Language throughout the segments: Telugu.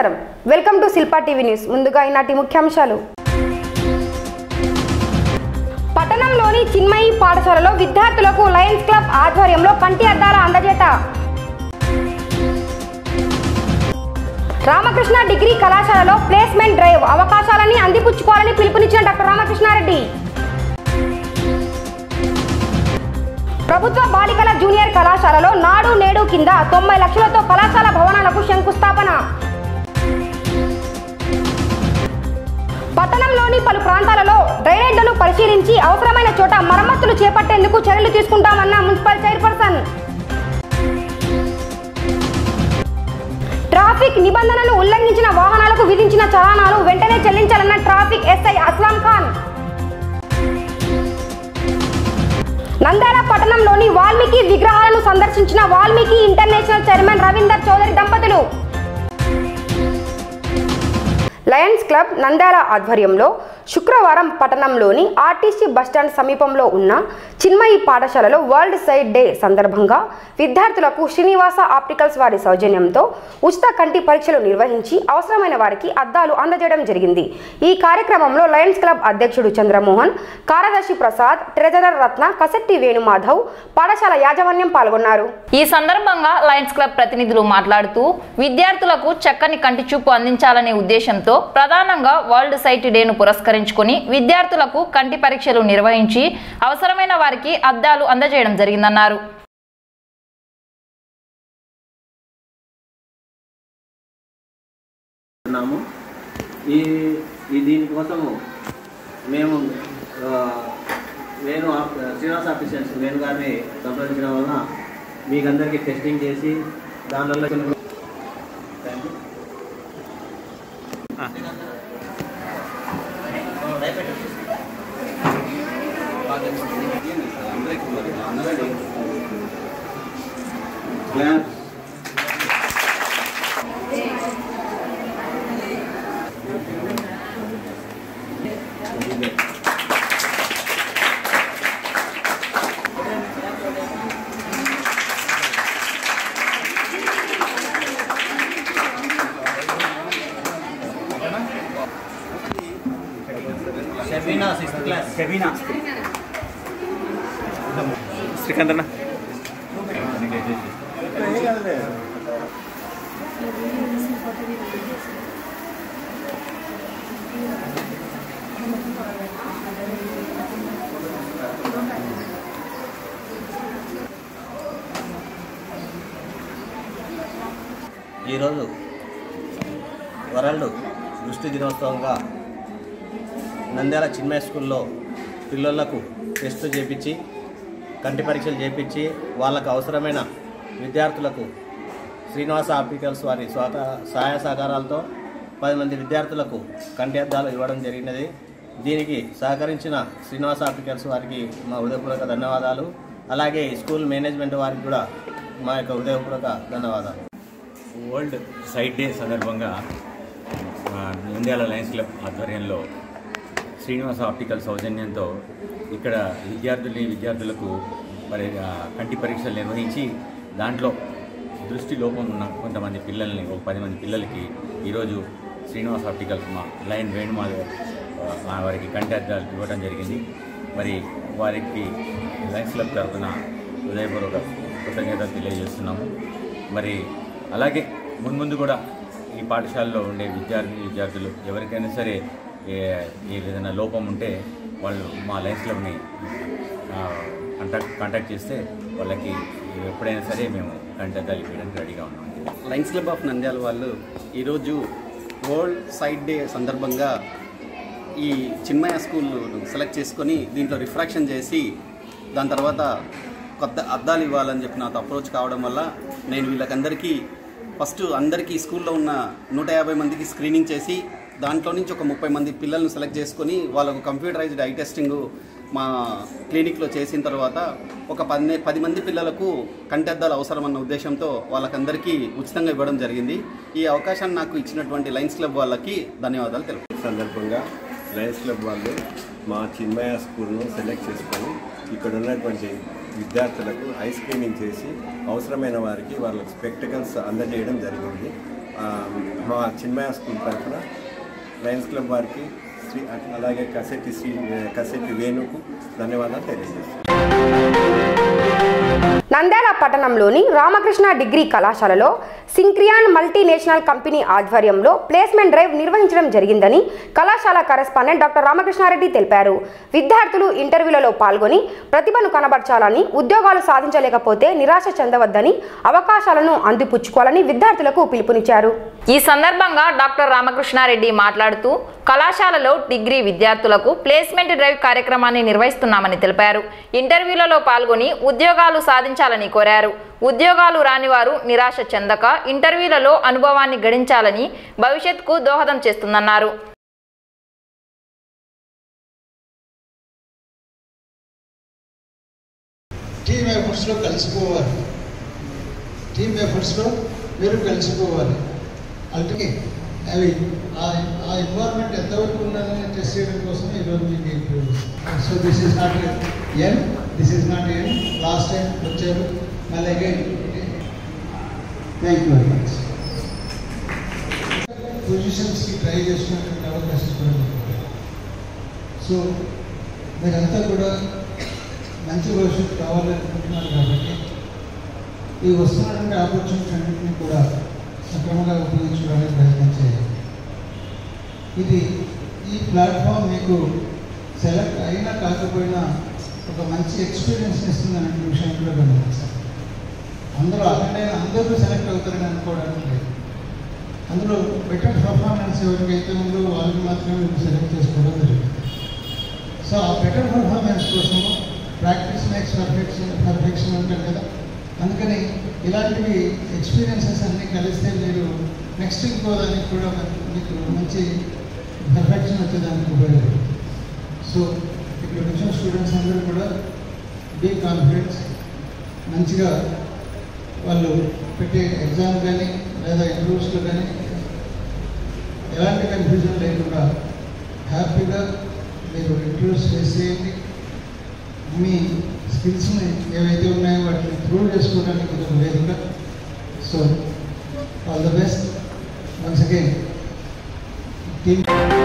నమస్కారం welcome to Shilpa TV news ముందుగా ఈనాటి ముఖ్యాంశాలు పట్టణంలోని చిన్మయి పాఠశాలలో విద్యార్థులకు లయన్స్ క్లబ్ ఆధ్వర్యంలో కంటి అద్దాల అందజేత రామకృష్ణ డిగ్రీ కళాశాలలో ప్లేస్మెంట్ డ్రైవ్ అవకాశాలని అందిపుచ్చుకోవాలని పిలుపునిచ్చిన డాక్టర్ రామకృష్ణారెడ్డి ప్రభుత్వ బాలికల జూనియర్ కళాశాలలో నాడు నేడు కింద తొంభై లక్షలతో కళాశాల భవనాలకు శంకుస్థాపన పట్టణంలోని పలు ప్రాంతాలలో డ్రైనేళ్లను పరిశీలించి అవసరమైన చోట మరమ్మతులు చేపట్టేందుకు చర్యలు తీసుకుంటామన్న మున్సిపల్ చైర్పర్సన్ ట్రాఫిక్ నిబంధనలు ఉల్లంఘించిన వాహనాలకు విధించిన చలానాలు వెంటనే చెల్లించాలన్న ట్రాఫిక్ ఎస్ఐ అస్లాం ఖాన్ నంద్యాల పట్టణంలోని వాల్మీకి విగ్రహాలను సందర్శించిన వాల్మీకి ఇంటర్నేషనల్ చైర్మన్ రవీందర్ చౌదరి దంపతులు లయన్స్ క్లబ్ నంద్యాల ఆధ్వర్యంలో శుక్రవారం పట్టణంలోని ఆర్టీసీ బస్టాండ్ సమీపంలో ఉన్న చిన్మయి పాఠశాలలో వరల్డ్ సైడ్ డే సందర్భంగా విద్యార్థులకు శ్రీనివాస ఆప్టికల్స్ వారి సౌజన్యంతో ఉచిత కంటి పరీక్షలు నిర్వహించి అవసరమైన వారికి అద్దాలు అందజేయడం జరిగింది ఈ కార్యక్రమంలో లయన్స్ క్లబ్ అధ్యక్షుడు చంద్రమోహన్ కార్యదర్శి ప్రసాద్ ట్రెజరర్ రత్న కసెట్టి వేణుమాధవ్ పాఠశాల యాజమాన్యం పాల్గొన్నారు ఈ సందర్భంగా లయన్స్ క్లబ్ ప్రతినిధులు మాట్లాడుతూ విద్యార్థులకు చక్కని కంటి చూపు అందించాలనే ఉద్దేశంతో ప్రధానంగా వరల్డ్ సైట్ డేను పురస్కరించుకొని విద్యార్థులకు కంటి పరీక్షలు నిర్వహించి అవసరమైన వారికి అద్దాలు అందజేయడం జరిగిందన్నారు ఉన్నాము ఈ ఈ దీనికోసము మేము ఆ, వేణు ఆప్- శ్రీనివాస ఆఫీషియల్స్ వేణు గారిని సంప్రదించడం వలన మీకు అందరికీ టెస్టింగ్ చేసి దానివల్ల కొన్ని thank you. Claps. Shabina sixth class Shabina Srikanth ఈరోజు వరల్డ్ దృష్టి దినోత్సవంగా నంద్యాల చిన్మయ స్కూల్లో పిల్లలకు టెస్టు చేపించి కంటి పరీక్షలు చేపించి వాళ్ళకు అవసరమైన విద్యార్థులకు శ్రీనివాస ఆప్టికల్స్ వారి స్వాత సహాయ సహకారాలతో పది మంది విద్యార్థులకు కంటి అద్దాలు ఇవ్వడం జరిగినది దీనికి సహకరించిన శ్రీనివాస ఆప్టికల్స్ వారికి మా హృదయపూర్వక ధన్యవాదాలు అలాగే ఈ స్కూల్ మేనేజ్మెంట్ వారికి కూడా మా యొక్క హృదయపూర్వక ధన్యవాదాలు వరల్డ్ సైట్ డే సందర్భంగా ఆ, నంద్యాల లయన్స్ క్లబ్ ఆధ్వర్యంలో శ్రీనివాస ఆప్టికల్ సౌజన్యంతో ఇక్కడ విద్యార్థుల్ని విద్యార్థులకు మరి ఆ, కంటి పరీక్షలు నిర్వహించి దాంట్లో దృష్టి లోపం ఉన్న కొంతమంది పిల్లల్ని ఒక పది మంది పిల్లలకి ఈరోజు శ్రీనివాస ఆప్టికల్ మా లైన్ వేణుమాధవ్ ఆ, వారికి కంటి అద్దాలు ఇవ్వడం జరిగింది మరి వారికి లయన్స్ క్లబ్ తరఫున హృదయపూర్వక కృతజ్ఞతలు తెలియజేస్తున్నాము మరి అలాగే మున్ముందు కూడా ఈ పాఠశాలలో ఉండే విద్యార్థి విద్యార్థులు ఎవరికైనా సరే ఏ ఏ విధంగా లోపం ఉంటే వాళ్ళు మా లయన్స్ క్లబ్ని కాంటాక్ట్ కాంటాక్ట్ చేస్తే వాళ్ళకి ఎప్పుడైనా సరే మేము కంటద్దాలు ఇవ్వడానికి రెడీగా ఉన్నాం లయన్స్ క్లబ్ ఆఫ్ నంద్యాల వాళ్ళు ఈరోజు వరల్డ్ సైడ్ డే సందర్భంగా ఈ చిన్మయ స్కూల్ సెలెక్ట్ చేసుకొని దీంట్లో రిఫ్రాక్షన్ చేసి దాని తర్వాత కొత్త అద్దాలు ఇవ్వాలని చెప్పి నాతో అప్రోచ్ కావడం వల్ల నేను వీళ్ళకందరికీ ఫస్ట్ అందరికీ స్కూల్లో ఉన్న నూట యాభై మందికి స్క్రీనింగ్ చేసి దాంట్లో నుంచి ఒక ముప్పై మంది పిల్లల్ని సెలెక్ట్ చేసుకొని వాళ్ళకు కంప్యూటరైజ్డ్ ఐ టెస్టింగ్ మా క్లినిక్లో చేసిన తర్వాత ఒక పది పది మంది పిల్లలకు కంటెద్దాలు అవసరం అన్న ఉద్దేశంతో వాళ్ళకందరికీ ఉచితంగా ఇవ్వడం జరిగింది ఈ అవకాశాన్ని నాకు ఇచ్చినటువంటి లయన్స్ క్లబ్ వాళ్ళకి ధన్యవాదాలు తెలుపు సందర్భంగా లయన్స్ క్లబ్ వాళ్ళు మా చిన్మయ స్కూల్ను సెలెక్ట్ చేసుకొని ఇక్కడ ఉన్నటువంటి విద్యార్థులకు ఐ స్క్రీనింగ్ చేసి అవసరమైన వారికి వాళ్ళకి స్పెక్టికల్స్ అందజేయడం జరిగింది ఆ, మా చిన్మయ స్కూల్ తరఫున లయన్స్ క్లబ్ వారికి శ్రీ అలాగే కసెట్టి శ్రీ కసెట్టి వేణుకు ధన్యవాదాలు తెలియజేస్తున్నాను నంద్యాల పట్టణంలోని రామకృష్ణ డిగ్రీ కళాశాలలో సింక్రియాన్ మల్టీనేషనల్ కంపెనీ ఆధ్వర్యంలో ప్లేస్మెంట్ డ్రైవ్ నిర్వహించడం జరిగిందని కళాశాల కరెస్పాండెంట్ డాక్టర్ రామకృష్ణారెడ్డి తెలిపారు విద్యార్థులు ఇంటర్వ్యూలలో పాల్గొని ప్రతిభను కనబర్చాలని ఉద్యోగాలు సాధించలేకపోతే నిరాశ చెందవద్దని అవకాశాలను అందిపుచ్చుకోవాలని విద్యార్థులకు పిలుపునిచ్చారు ఈ సందర్భంగా డాక్టర్ రామకృష్ణారెడ్డి మాట్లాడుతూ కళాశాలలో డిగ్రీ విద్యార్థులకు ప్లేస్మెంట్ డ్రైవ్ కార్యక్రమాన్ని నిర్వహిస్తున్నామని తెలిపారు ఇంటర్వ్యూలలో పాల్గొని ఉద్యోగాలు సాధించాలని కోరారు ఉద్యోగాలు రాని వారు నిరాశ చెందక ఇంటర్వ్యూలలో అనుభవాన్ని గడించాలని భవిష్యత్తుకు దోహదం చేస్తుందన్నారు టీమ్ ఎఫర్ట్స్లో కలిసిపోవాలి టీమ్ ఎఫర్ట్స్లో మీరు కలిసిపోవాలి అందుకే అవి ఆ ఆ ఎన్వైర్న్మెంట్ ఎంతవరకు ఉందని టెస్ట్ చేయడం కోసం ఈరోజు మీకు interview so this is not an this is not an last time వచ్చారు మళ్ళీ again thank you very much పొజిషన్స్కి ట్రై చేసినటువంటి అవకాశం కూడా మీకు ఉంది. సో మీరంతా కూడా మంచి భవిష్యత్తు కావాలనుకుంటున్నారు కాబట్టి ఈ వస్తున్నటువంటి ఆపర్చునిటీ అన్నింటినీ కూడా సక్రమంగా ఉపయోగించుకోవడానికి ప్రయత్నం చేయాలి ఇది ఈ ప్లాట్ఫామ్ మీకు సెలెక్ట్ అయినా కాకపోయినా ఒక మంచి ఎక్స్పీరియన్స్ ఇస్తుందనే విషయం కూడా గమనించాలి అందరూ అక్కడైనా అందరూ సెలెక్ట్ అవుతారని అనుకోవడానికి లేదు అందులో బెటర్ పర్ఫార్మెన్స్ ఎవరికైతే ఉందో వాళ్ళని మాత్రమే మీరు సెలెక్ట్ చేసుకోవడం జరుగుతుంది సో ఆ బెటర్ పర్ఫార్మెన్స్ కోసం ప్రాక్టీస్ మేక్స్ పర్ఫెక్షన్ పర్ఫెక్షన్ అంటారు కదా అందుకని ఇలాంటివి ఎక్స్పీరియన్సెస్ అన్నీ కలిస్తే మీరు నెక్స్ట్ ఇంకో దానికి కూడా మన- మీకు మంచి పర్ఫెక్షన్ వచ్చేదానికి ఉపయోగపడుతుంది సో ఇక్కడ వచ్చిన స్టూడెంట్స్ అందరూ కూడా బీ కాన్ఫిడెన్స్ మంచిగా వాళ్ళు పెట్టే ఎగ్జామ్ కానీ లేదా ఇంటర్వ్యూస్లో కానీ ఎలాంటి కన్ఫ్యూజన్ లేకుండా హ్యాపీగా మీరు ఇంటర్వ్యూస్ ఫేస్ చేయండి మీ స్కిల్స్ని ఏవైతే ఉన్నాయో వాటిని ప్రూవ్ చేసుకోవడానికి ఇది ఒక వేదిక so all the best once again team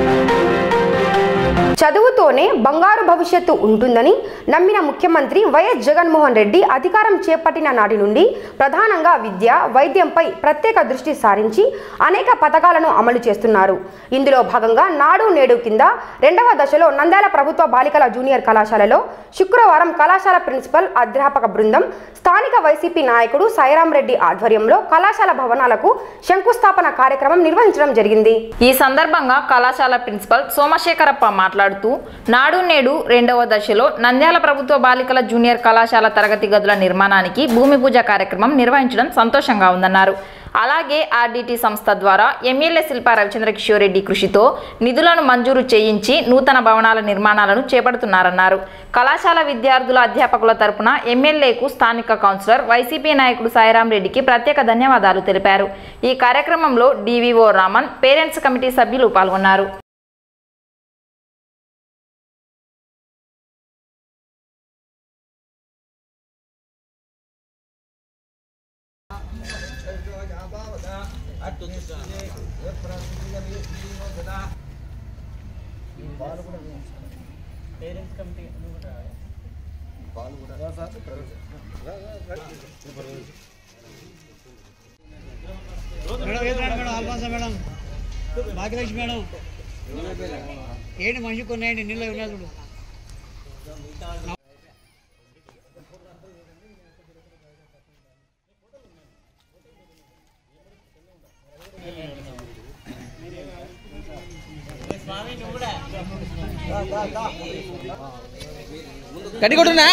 చదువుతోనే బంగారు భవిష్యత్తు ఉంటుందని నమ్మిన ముఖ్యమంత్రి వైఎస్ జగన్మోహన్ రెడ్డి అధికారం చేపట్టిన నాటి నుండి ప్రధానంగా విద్య వైద్యంపై ప్రత్యేక దృష్టి సారించి అనేక పథకాలను అమలు చేస్తున్నారు ఇందులో భాగంగా నాడు నేడు కింద రెండవ దశలో నంద్యాల ప్రభుత్వ బాలికల జూనియర్ కళాశాలలో శుక్రవారం కళాశాల ప్రిన్సిపల్ అధ్యాపక బృందం స్థానిక వైసీపీ నాయకుడు సాయిరాం రెడ్డి ఆధ్వర్యంలో కళాశాల భవనాలకు శంకుస్థాపన కార్యక్రమం నిర్వహించడం జరిగింది ఈ సందర్భంగా కళాశాల ప్రిన్సిపల్ సోమశేఖరప్ప మాట్లాడుతూ నాడు నేడు రెండవ దశలో నంద్యాల ప్రభుత్వ బాలికల జూనియర్ కళాశాల తరగతి గదుల నిర్మాణానికి భూమి పూజ కార్యక్రమం నిర్వహించడం సంతోషంగా ఉందన్నారు అలాగే ఆర్డీటీ సంస్థ ద్వారా ఎమ్మెల్యే శిల్పా రవిచంద్ర కిషోర్ రెడ్డి కృషితో నిధులను మంజూరు చేయించి నూతన భవనాల నిర్మాణాలను చేపడుతున్నారన్నారు కళాశాల విద్యార్థుల అధ్యాపకుల తరపున ఎమ్మెల్యేకు స్థానిక కౌన్సిలర్ వైసీపీ నాయకుడు సాయిరాం రెడ్డికి ప్రత్యేక ధన్యవాదాలు తెలిపారు ఈ కార్యక్రమంలో డీవీఓ రామన్ పేరెంట్స్ కమిటీ సభ్యులు పాల్గొన్నారు మేడం ఏది madam madam Alphonsa madam Bhagyalakshmi madam ఏంటి మనిషి కొన్నాయండి నీళ్ళు ఉన్నాయి చూడు గట్టి కొట్టున్నా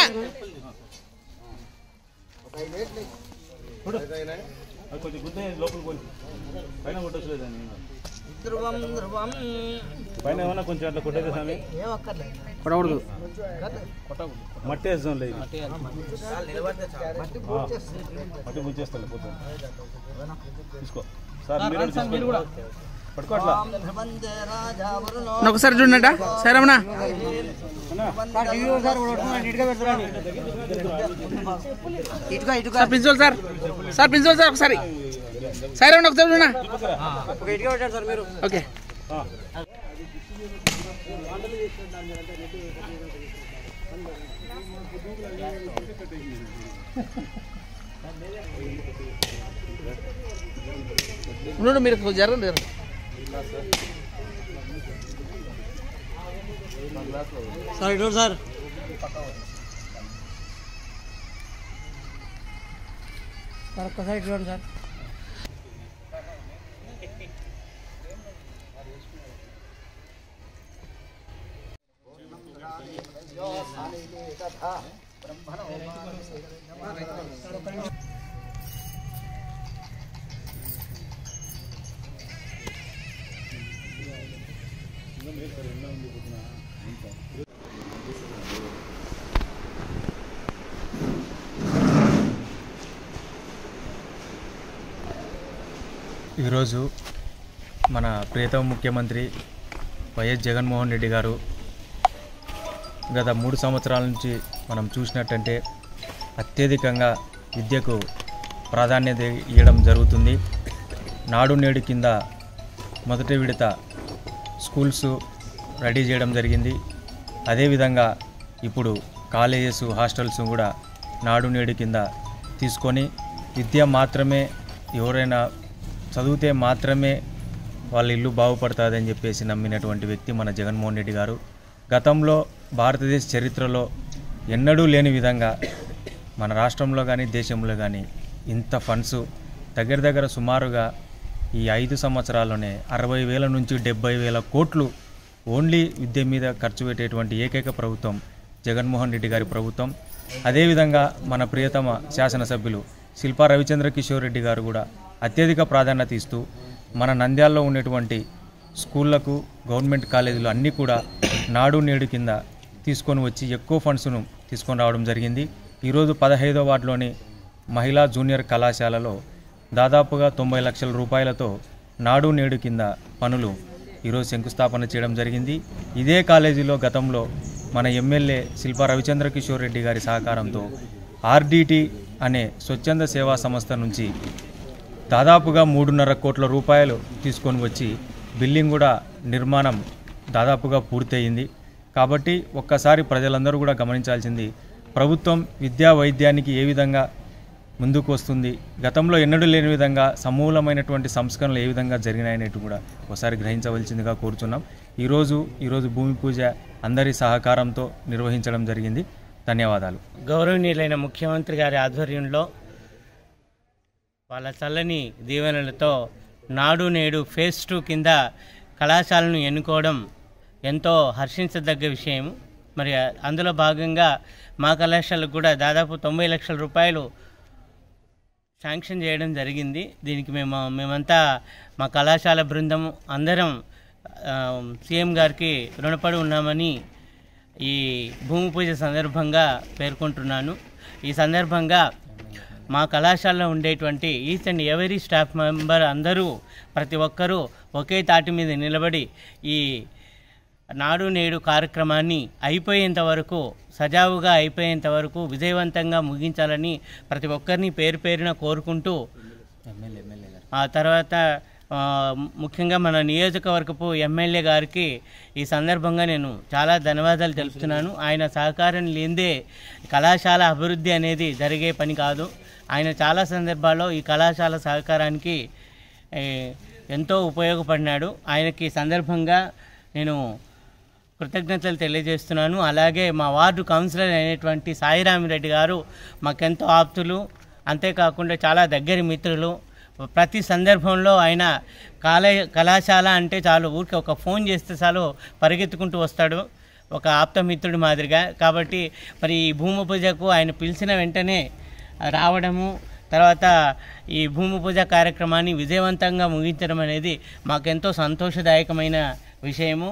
పైన ఏమన్నా కొంచెం అట్లా కొట్టేది స్వామి కొట్టకూడదు మట్టి వేస్తాం లేదు మట్టి ముంచేస్తాను పోతాం తీసుకో సార్ మీరు కూడా పట్టుకో అట్లా ఒకసారి చూడండి సరేమన్నా సార్ టీవీ సార్ నీట్గా పెడతారండి ఇటుక ఇటుక sir principal sir sir principal sir ఒకసారి సరే అన్న ఒకసారి చూడనా ఒక ఇటుక పెట్టండి సార్ మీరు ఓకే ఉండు మీరు కొంచెం జరగండి జరగండి సార్ ఇటు సార్ సార్ ఒక్కసారి ఇటు చూడండి సార్ ఈరోజు మన ప్రియతమ ముఖ్యమంత్రి వైఎస్ జగన్మోహన్ రెడ్డి గారు గత మూడు సంవత్సరాల నుంచి మనం చూసినట్టంటే అత్యధికంగా విద్యకు ప్రాధాన్యత ఇవ్వడం జరుగుతుంది నాడు నేడు కింద మొదటి విడత స్కూల్స్ రెడీ చేయడం జరిగింది అదేవిధంగా ఇప్పుడు కాలేజెస్ హాస్టల్స్ కూడా నాడు నేడు కింద తీసుకొని విద్య మాత్రమే ఎవరైనా చదివితే మాత్రమే వాళ్ళ ఇల్లు బాగుపడుతుందని చెప్పేసి నమ్మినటువంటి వ్యక్తి మన జగన్మోహన్ రెడ్డి గారు గతంలో భారతదేశ చరిత్రలో ఎన్నడూ లేని విధంగా మన రాష్ట్రంలో కానీ దేశంలో కానీ ఇంత ఫండ్స్ దగ్గర దగ్గర సుమారుగా ఈ ఐదు సంవత్సరాల్లోనే అరవై వేల నుంచి డెబ్బై వేల కోట్లు ఓన్లీ విద్య మీద ఖర్చు పెట్టేటువంటి ఏకైక ప్రభుత్వం జగన్మోహన్ రెడ్డి గారి ప్రభుత్వం అదేవిధంగా మన ప్రియతమ శాసనసభ్యులు శిల్పా రవిచంద్ర కిషోర్ రెడ్డి గారు కూడా అత్యధిక ప్రాధాన్యత ఇస్తూ మన నంద్యాలలో ఉన్నటువంటి స్కూళ్లకు గవర్నమెంట్ కాలేజీలు అన్నీ కూడా నాడు నేడు కింద తీసుకొని వచ్చి ఎక్కువ ఫండ్స్ను తీసుకొని రావడం జరిగింది ఈరోజు పదహైదో వార్డులోని మహిళా జూనియర్ కళాశాలలో దాదాపుగా తొంభై లక్షల రూపాయలతో నాడు నేడు కింద పనులు ఈరోజు శంకుస్థాపన చేయడం జరిగింది ఇదే కాలేజీలో గతంలో మన ఎమ్మెల్యే శిల్పా రవిచంద్ర కిషోర్ రెడ్డి గారి సహకారంతో ఆర్డిటి అనే స్వచ్ఛంద సేవా సంస్థ నుంచి దాదాపుగా మూడున్నర కోట్ల రూపాయలు తీసుకొని వచ్చి బిల్డింగ్ కూడా నిర్మాణం దాదాపుగా పూర్తయింది కాబట్టి ఒక్కసారి ప్రజలందరూ కూడా గమనించాల్సింది ప్రభుత్వం విద్యా వైద్యానికి ఏ విధంగా ముందుకు వస్తుంది గతంలో ఎన్నడూ లేని విధంగా సమూలమైనటువంటి సంస్కరణలు ఏ విధంగా జరిగినాయనేది కూడా ఒకసారి గ్రహించవలసిందిగా కోరుచున్నాం ఈరోజు ఈరోజు భూమి పూజ అందరి సహకారంతో నిర్వహించడం జరిగింది ధన్యవాదాలు గౌరవనీయులైన ముఖ్యమంత్రి గారి ఆధ్వర్యంలో వాళ్ళ చల్లని దీవెనలతో నాడు నేడు ఫేజ్ టూ కింద కళాశాలను ఎన్నుకోవడం ఎంతో హర్షించదగ్గ విషయం మరి అందులో భాగంగా మా కళాశాలకు కూడా దాదాపు తొంభై లక్షల రూపాయలు శాంక్షన్ చేయడం జరిగింది దీనికి మేము మేమంతా మా కళాశాల బృందం అందరం ఆ, సీఎం గారికి రుణపడి ఉన్నామని ఈ భూమి పూజ సందర్భంగా పేర్కొంటున్నాను ఈ సందర్భంగా మా కళాశాలలో ఉండేటువంటి each and every staff member అందరూ ప్రతి ఒక్కరూ ఒకే తాటి మీద నిలబడి ఈ నాడు నేడు కార్యక్రమాన్ని అయిపోయేంత వరకు సజావుగా అయిపోయేంత వరకు విజయవంతంగా ముగించాలని ప్రతి ఒక్కరిని పేరు పేరున కోరుకుంటూ ఆ తర్వాత ఆ, ముఖ్యంగా మన నియోజకవర్గపు ఎమ్మెల్యే గారికి ఈ సందర్భంగా నేను చాలా ధన్యవాదాలు తెలుపుతున్నాను ఆయన సహకారం లేదే కళాశాల అభివృద్ధి అనేది జరిగే పని కాదు ఆయన చాలా సందర్భాల్లో ఈ కళాశాల సహకారానికి ఏ, ఎంతో ఉపయోగపడినాడు ఆయనకి ఈ సందర్భంగా నేను కృతజ్ఞతలు తెలియజేస్తున్నాను అలాగే మా వార్డు కౌన్సిలర్ అయినటువంటి సాయిరామిరెడ్డి గారు మాకెంతో ఆప్తులు అంతేకాకుండా చాలా దగ్గరి మిత్రులు ప్రతి సందర్భంలో ఆయన కాలేయ కళాశాల అంటే చాలు ఊరికి ఒక ఫోన్ చేస్తే చాలు పరిగెత్తుకుంటూ వస్తాడు ఒక ఆప్తమిత్రుడి మాదిరిగా కాబట్టి మరి ఈ భూమి పూజకు ఆయన పిలిచిన వెంటనే రావడము తర్వాత ఈ భూమి పూజ కార్యక్రమాన్ని విజయవంతంగా ముగించడం అనేది మాకెంతో సంతోషదాయకమైన విషయము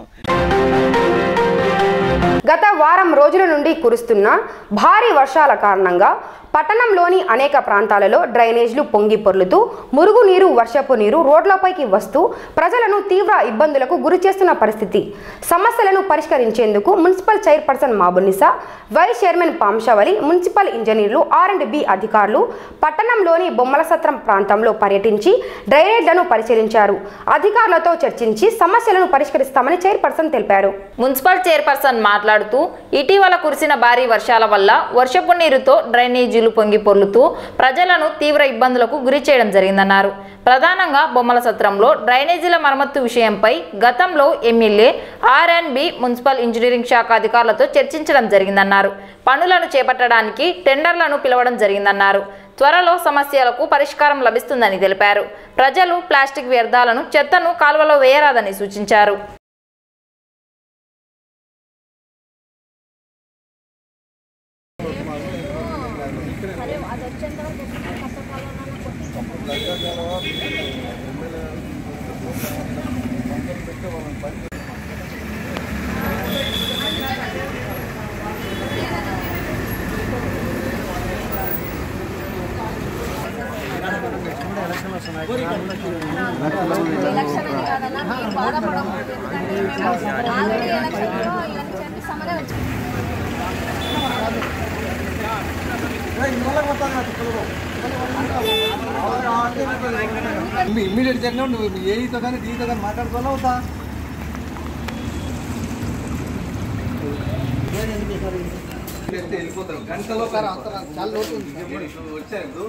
గత వారం రోజుల నుండి కురుస్తున్న భారీ వర్షాల కారణంగా పట్టణంలోని అనేక ప్రాంతాలలో డ్రైనేజ్లు పొంగి పొర్లుతూ మురుగునీరు వర్షపు నీరు రోడ్లపైకి వస్తూ ప్రజలను తీవ్ర ఇబ్బందులకు గురి చేస్తున్న పరిస్థితి సమస్యలను పరిష్కరించేందుకు municipal chairperson Mabunisa vice chairman Pamshavali municipal ఇంజనీర్లు ఆర్ అండ్ బి అధికారులు పట్టణంలోని బొమ్మల సత్రం ప్రాంతంలో పర్యటించి డ్రైనేజ్లను పరిశీలించారు అధికారులతో చర్చించి సమస్యలను పరిష్కరిస్తామని చైర్పర్సన్ తెలిపారు మున్సిపల్ చైర్పర్సన్ మాట్లాడుతూ ఇటీవల కురిసిన భారీ వర్షాల వల్ల వర్షపు నీరుతో డ్రైనేజీలు పొంగి పొర్లుతూ ప్రజలను తీవ్ర ఇబ్బందులకు గురి చేయడం జరిగిందన్నారు ప్రధానంగా బొమ్మల సత్రంలో డ్రైనేజీల మరమ్మత్తు విషయంపై గతంలో MLA R and B municipal engineering శాఖ అధికారులతో చర్చించడం జరిగిందన్నారు పనులను చేపట్టడానికి టెండర్లను పిలవడం జరిగిందన్నారు త్వరలో సమస్యలకు పరిష్కారం లభిస్తుందని తెలిపారు ప్రజలు ప్లాస్టిక్ వ్యర్థాలను చెత్తను కాలువలో వేయరాదని సూచించారు ఇమ్మీడియట్ జరిగినా నువ్వు ఏఈతో కానీ దీతో కానీ మాట్లాడుకోవాలా అవుతా వెళ్ళిపోతారు గంటలో చాలా లోటు ఉంది వచ్చారు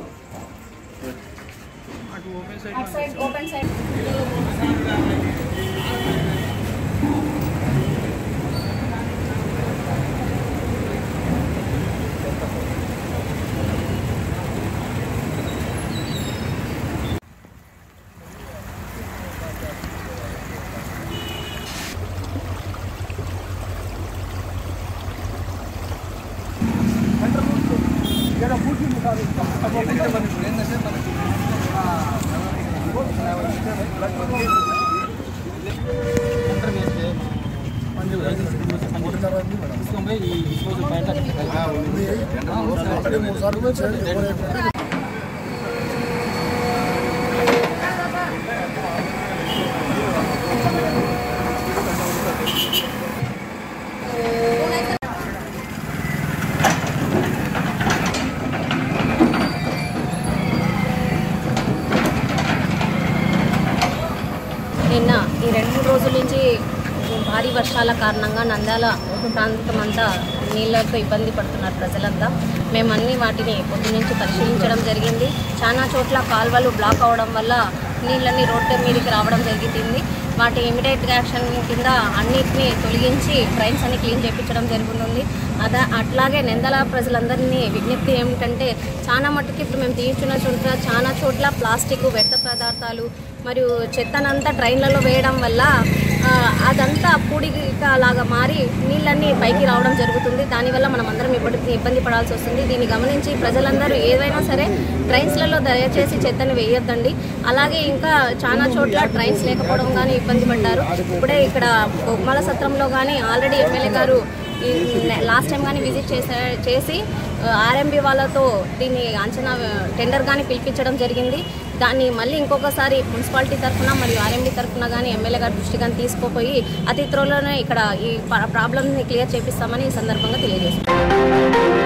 నిన్న ఈ రెండు మూడు రోజుల నుంచి భారీ వర్షాల కారణంగా నంద్యాల ప్రాంతం అంతా నీళ్ళతో ఇబ్బంది పడుతున్నారు ప్రజలంతా మేము అన్ని వాటిని పొద్దు నుంచి పరిశీలించడం జరిగింది చాలా చోట్ల కాల్వలు బ్లాక్ అవడం వల్ల నీళ్ళన్నీ రోడ్డు మీదకి రావడం జరుగుతుంది వాటి ఇమీడియట్ యాక్షన్ కింద అన్నిటిని తొలగించి ట్రైన్స్ అన్ని క్లీన్ చేయించడం జరుగుతుంది అదా అట్లాగే నెందల ప్రజలందరినీ విజ్ఞప్తి ఏమిటంటే చాలా మట్టుకు ఇప్పుడు మేము తీయించిన చోట్ల చాలా చోట్ల ప్లాస్టిక్ వ్యర్థ పదార్థాలు మరియు చెత్తనంతా ట్రైన్లలో వేయడం వల్ల ఆ, అదంతా పూడిక లాగా మారి నీళ్ళన్నీ పైకి రావడం జరుగుతుంది దానివల్ల మనం అందరం ఇబ్బంది ఇబ్బంది పడాల్సి వస్తుంది దీన్ని గమనించి ప్రజలందరూ ఏదైనా సరే ట్రైన్స్లలో దయచేసి చెత్తని వేయొద్దండి అలాగే ఇంకా చాలా చోట్ల ట్రైన్స్ లేకపోవడం కానీ ఇబ్బంది పడ్డారు ఇప్పుడే ఇక్కడ బొమ్మల సత్రంలో కానీ ఆల్రెడీ ఎమ్మెల్యే గారు ఈ లాస్ట్ టైం కానీ విజిట్ చేసే చేసి ఆర్ఎంబి వాళ్ళతో దీన్ని అంచనా టెండర్ కానీ పిలిపించడం జరిగింది దాన్ని మళ్ళీ ఇంకొకసారి మున్సిపాలిటీ తరఫున మరియు ఆర్ఎంబి తరఫున కానీ ఎమ్మెల్యే గారి దృష్టి కానీ తీసుకుపోయి అతి త్వరలోనే ఇక్కడ ఈ ప్రాబ్లమ్ని క్లియర్ చేపిస్తామని ఈ సందర్భంగా తెలియజేస్తున్నాం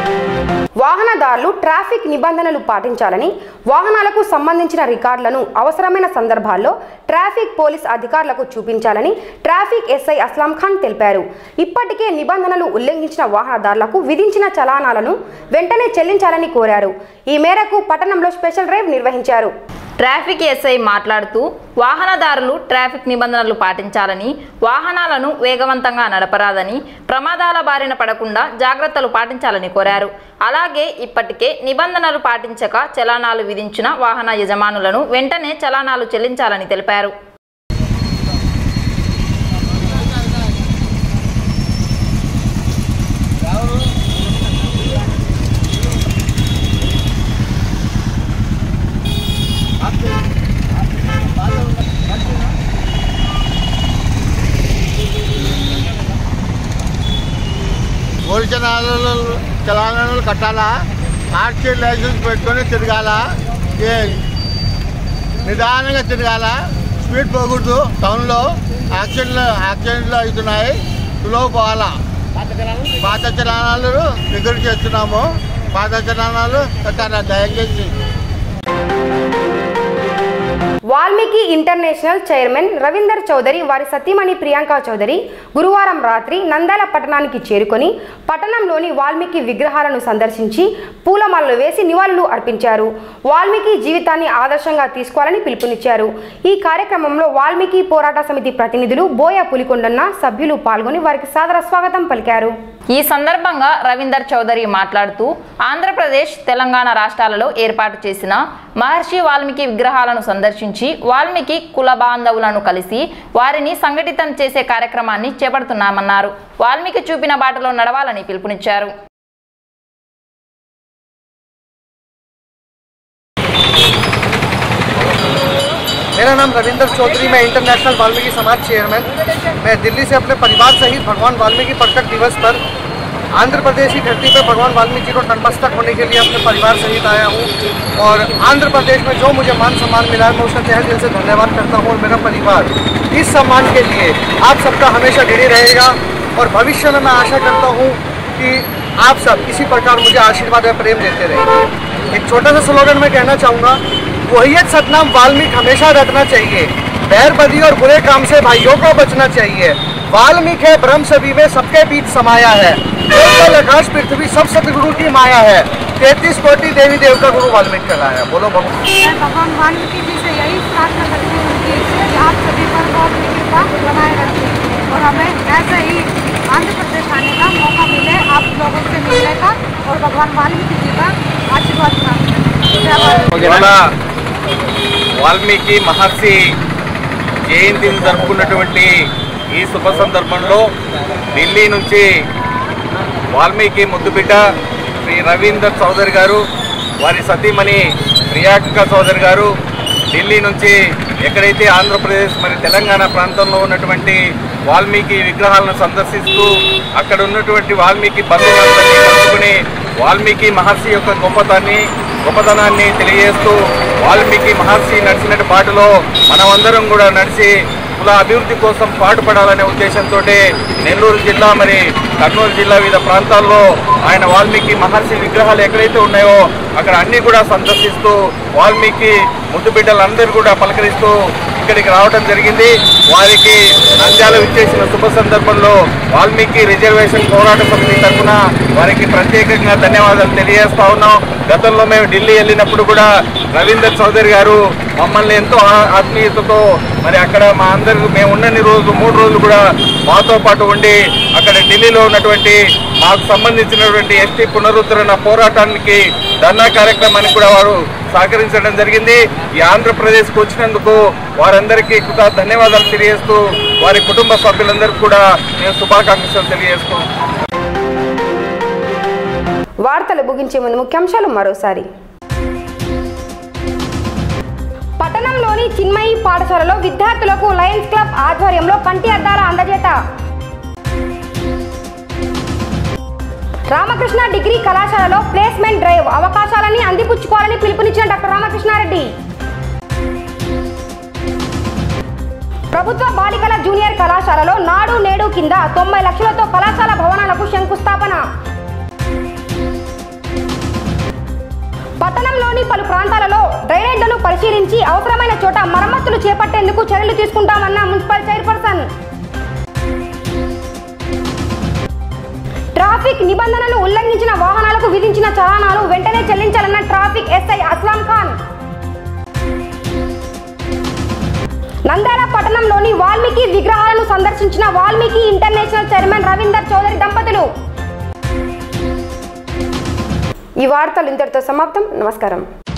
వాహనదారులు ట్రాఫిక్ నిబంధనలు పాటించాలని వాహనాలకు సంబంధించిన రికార్డులను అవసరమైన సందర్భాల్లో ట్రాఫిక్ పోలీస్ అధికారులకు చూపించాలని ట్రాఫిక్ ఎస్ఐ అస్లాం ఖాన్ తెలిపారు ఇప్పటికే నిబంధనలు ఉల్లంఘించిన వాహనదారులకు విధించిన చలానాలను వెంటనే చెల్లించాలని కోరారు ఈ మేరకు పట్టణంలో స్పెషల్ డ్రైవ్ నిర్వహించారు ట్రాఫిక్ ఎస్ఐ మాట్లాడుతూ వాహనదారులు ట్రాఫిక్ నిబంధనలు పాటించాలని వాహనాలను వేగవంతంగా నడపరాదని ప్రమాదాల బారిన పడకుండా జాగ్రత్తలు పాటించాలని కోరారు అలాగే ఇప్పటికే నిబంధనలు పాటించక చలానాలు విధించిన వాహన యజమానులను వెంటనే చలానాలు చెల్లించాలని తెలిపారు పోలీసు చలానాలు చలానాలు కట్టాలా ఆర్సీ లైసెన్స్ పెట్టుకొని తిరగాల ఏ నిదానంగా తిరగాల స్పీడ్ పోకూడదు టౌన్లో యాక్సిడెంట్లు యాక్సిడెంట్లు అవుతున్నాయి స్లో పోవాలా పాత చలనాలు దగ్గర చేస్తున్నాము పాత చలనాలు కట్టాలా దయచేసి వాల్మీకి ఇంటర్నేషనల్ చైర్మన్ రవీందర్ చౌదరి వారి సతీమణి ప్రియాంక చౌదరి గురువారం రాత్రి నంద్యాల పట్టణానికి చేరుకొని పట్టణంలోని వాల్మీకి విగ్రహాలను సందర్శించి పూలమాలలు వేసి నివాళులు అర్పించారు వాల్మీకి జీవితాన్ని ఆదర్శంగా తీసుకోవాలని పిలుపునిచ్చారు ఈ కార్యక్రమంలో వాల్మీకి పోరాట సమితి ప్రతినిధులు బోయ పులికొండన్న సభ్యులు పాల్గొని వారికి సాదర స్వాగతం పలికారు ఈ సందర్భంగా రవీందర్ చౌదరి మాట్లాడుతూ ఆంధ్రప్రదేశ్ తెలంగాణ రాష్ట్రాలలో ఏర్పాటు చేసిన మహర్షి వాల్మీకి విగ్రహాలను సందర్శించి వాల్మీకి కుల బాంధవులను కలిసి వారిని సంఘటితం చేసే కార్యక్రమాన్ని చేపడుతున్నామన్నారు వాల్మీకి చూపిన బాటలో నడవాలని పిలుపునిచ్చారు मेरा नाम रविंदर चौधरी मैं इंटरनेशनल वाल्मीकि समाज चेयरमैन मैं दिल्ली से अपने परिवार सहित भगवान वाल्मीकि प्रकट दिवस पर आंध्र प्रदेश की धरती पर भगवान वाल्मीकि को नतमस्तक होने के लिए अपने परिवार सहित आया हूँ और आंध्र प्रदेश में जो मुझे मान सम्मान मिला है मैं उसका तहे दिल से धन्यवाद करता हूँ और मेरा परिवार इस सम्मान के लिए आप सबका हमेशा ऋणी रहेगा और भविष्य में मैं आशा करता हूँ कि आप सब इसी प्रकार मुझे आशीर्वाद और प्रेम देते रहेंगे एक छोटा सा स्लोगन मैं कहना चाहूँगा वहीयत सतनाम वाल्मीकि हमेशा रखना चाहिए बैरबदी और बुरे काम से भाइयों को बचना चाहिए वाल्मीकि है ब्रह्म सभी में सबके बीच समाया है केवल आकाश पृथ्वी सब सतगुरु की माया है तैतीस कोटि देवी देवता गुरु वाल्मीकि कहलाया बोलो भगवान मैं भगवान वाल्मीकि जी से यही प्रार्थना करती हूँ कि कि आप सभी पर बहुत कृपा बनाए रखें और हमें ऐसे ही आंध्र प्रदेश आने का मौका मिले आप लोगों से मिलने का और भगवान वाल्मीकि जी का आशीर्वाद प्राप्त करें जय वाल्मीकि। ఇవాళ వాల్మీకి మహర్షి జయంతిని జరుపుకున్నటువంటి ఈ శుభ సందర్భంలో ఢిల్లీ నుంచి వాల్మీకి ముద్దుబిడ్డ శ్రీ రవీందర్ చౌదరి గారు వారి సతీమణి ప్రియాంక చౌదరి గారు ఢిల్లీ నుంచి ఎక్కడైతే ఆంధ్రప్రదేశ్ మరి తెలంగాణ ప్రాంతంలో ఉన్నటువంటి వాల్మీకి విగ్రహాలను సందర్శిస్తూ అక్కడ ఉన్నటువంటి వాల్మీకి బంధువులందరినీ కలుసుకుని వాల్మీకి మహర్షి యొక్క గొప్పతనాన్ని గొప్పతనాన్ని తెలియజేస్తూ వాల్మీకి మహర్షి నడిచినట్టు బాటలో మనమందరం కూడా నడిచి కుల అభివృద్ధి కోసం పాటుపడాలనే ఉద్దేశంతో నెల్లూరు జిల్లా మరి కర్నూలు జిల్లా వివిధ ప్రాంతాల్లో ఆయన వాల్మీకి మహర్షి విగ్రహాలు ఎక్కడైతే ఉన్నాయో అక్కడ అన్ని కూడా సందర్శిస్తూ వాల్మీకి ముద్దు బిడ్డలందరూ కూడా పలకరిస్తూ ఇక్కడికి రావడం జరిగింది వారికి నంద్యాల విచ్చేసిన శుభ సందర్భంలో వాల్మీకి రిజర్వేషన్ పోరాట సమితి తరఫున వారికి ప్రత్యేకంగా ధన్యవాదాలు తెలియజేస్తా ఉన్నాం గతంలో మేము ఢిల్లీ వెళ్ళినప్పుడు కూడా రవీందర్ చౌదరి గారు మమ్మల్ని ఎంతో ఆ- ఆత్మీయతతో మరి అక్కడ మా అందరికి మేము ఉన్నన్ని రోజులు మూడు రోజులు కూడా మాతో పాటు ఉండి అక్కడ ఢిల్లీలో ఉన్నటువంటి మాకు సంబంధించినటువంటి ఎస్టీ పునరుద్ధరణ పోరాటానికి ధర్నా కార్యక్రమానికి కూడా వారు సహకరించడం జరిగింది ఈ ఆంధ్రప్రదేశ్కి వచ్చినందుకు వారందరికీ కృత ధన్యవాదాలు తెలియజేస్తూ వారి కుటుంబ సభ్యులందరికీ కూడా నేను శుభాకాంక్షలు తెలియజేస్తూ వార్తలు ముగించే ముందు ముఖ్యాంశాలు మరోసారి పట్టణంలోని చిన్మయి పాఠశాలలో విద్యార్థులకు లయన్స్ క్లబ్ ఆధ్వర్యంలో కంటి అద్దాల అందజేత రామకృష్ణ డిగ్రీ కళాశాలలో ప్లేస్మెంట్ డ్రైవ్ అవకాశాలని అందిపుచ్చుకోవాలని పిలుపునిచ్చిన డాక్టర్ రామకృష్ణారెడ్డి ప్రభుత్వ బాలికల జూనియర్ కళాశాలలో నాడు నేడు కింద తొంభై లక్షలతో కళాశాల భవనాలకు శంకుస్థాపన పట్టణంలోని పలు ప్రాంతాలలో డ్రైనేజ్లను పరిశీలించి అవసరమైన చోట మరమ్మతులు చేపట్టేందుకు చర్యలు తీసుకుంటామన్న మున్సిపల్ చైర్పర్సన్ ట్రాఫిక్ నిబంధనలు ఉల్లంఘించిన వాహనాలకు విధించిన చలానాలు వెంటనే చెల్లించాలన్న ట్రాఫిక్ ఎస్ఐ అస్లాం ఖాన్ నంద్యాల పట్టణంలోని వాల్మీకి విగ్రహాలను సందర్శించిన వాల్మీకి ఇంటర్నేషనల్ చైర్మన్ రవీందర్ చౌదరి దంపతులు ఈ వార్తలు ఇంతటితో సమాప్తం నమస్కారం